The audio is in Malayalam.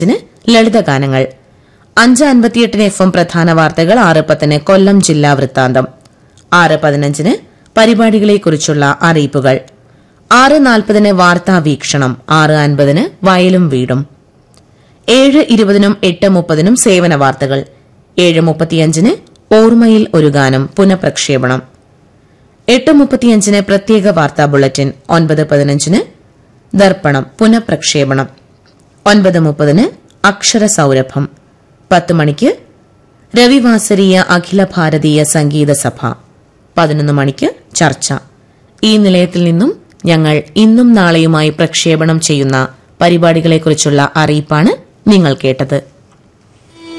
ന് ലളിതഗാനങ്ങൾ അഞ്ച് അൻപത്തിയെട്ടിന് എഫ് എം പ്രധാന വാർത്തകൾ ആറ് പത്തിന് കൊല്ലം ജില്ലാ വൃത്താന്തം ആറ് പതിനഞ്ചിന് പരിപാടികളെക്കുറിച്ചുള്ള അറിയിപ്പുകൾ ആറ് നാൽപ്പതിന് വാർത്താ വീക്ഷണം ആറ് അൻപതിന് വയലും വീടും ഏഴ് ഇരുപതിനും എട്ട് മുപ്പതിനും സേവന വാർത്തകൾ ഏഴ് മുപ്പത്തിയഞ്ചിന് ഓർമ്മയിൽ ഒരു ഗാനം പുനഃപ്രക്ഷേപണം എട്ട് മുപ്പത്തിയഞ്ചിന് പ്രത്യേക വാർത്താ ബുള്ളറ്റിൻ ഒൻപത് പതിനഞ്ചിന് ദർപ്പണം പുനഃപ്രക്ഷേപണം ഒൻപത് മുപ്പതിന് അക്ഷര സൌരഭം പത്ത് മണിക്ക് രവിവാസരീയ അഖില ഭാരതീയ സംഗീത സഭ പതിനൊന്ന് മണിക്ക് ചർച്ച ഈ നിലയത്തിൽ നിന്നും ഞങ്ങൾ ഇന്നും നാളെയുമായി പ്രക്ഷേപണം ചെയ്യുന്ന പരിപാടികളെക്കുറിച്ചുള്ള അറിയിപ്പാണ് നിങ്ങൾ കേട്ടത്